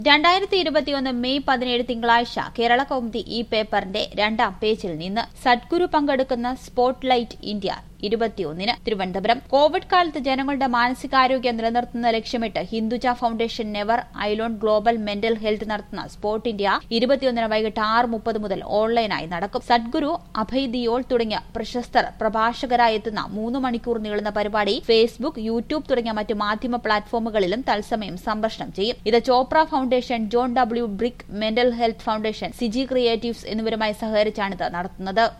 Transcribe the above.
രണ്ടായിരത്തി ഇരുപത്തിയൊന്ന് മെയ് പതിനേഴ് തിങ്കളാഴ്ച കേരള കൗമുദി ഈ പേപ്പറിന്റെ രണ്ടാം പേജിൽ നിന്ന് സദ്ഗുരു പങ്കെടുക്കുന്ന സ്പോട്ട് ലൈറ്റ് ഇന്ത്യ ഇരുപത്തിയൊന്നിന് തിരുവനന്തപുരം കോവിഡ് കാലത്ത് ജനങ്ങളുടെ മാനസികാരോഗ്യം നിലനിർത്തുന്ന ലക്ഷ്യമിട്ട് Hinduja foundation never alone global mental health നടത്തുന്ന സ്പോട്ട് ഇന്ത്യ ഇരുപത്തിയൊന്നിന് വൈകിട്ട് ആറ് മുപ്പത് മുതൽ ഓൺലൈനായി നടക്കും സദ്ഗുരു അഭയ് ദിയോൾ തുടങ്ങിയ പ്രശസ്തർ പ്രഭാഷകരായി എത്തുന്ന മൂന്ന് മണിക്കൂർ നീളുന്ന പരിപാടി ഫേസ്ബുക്ക് യൂട്യൂബ് തുടങ്ങിയ മറ്റ് മാധ്യമ പ്ലാറ്റ്ഫോമുകളിലും തത്സമയം സംപ്രേഷണം ചെയ്യും ഇത് Chopra foundation John W Brick mental health foundation C G creatives എന്നിവരുമായി സഹകരിച്ചാണിത് നടത്തുന്നത്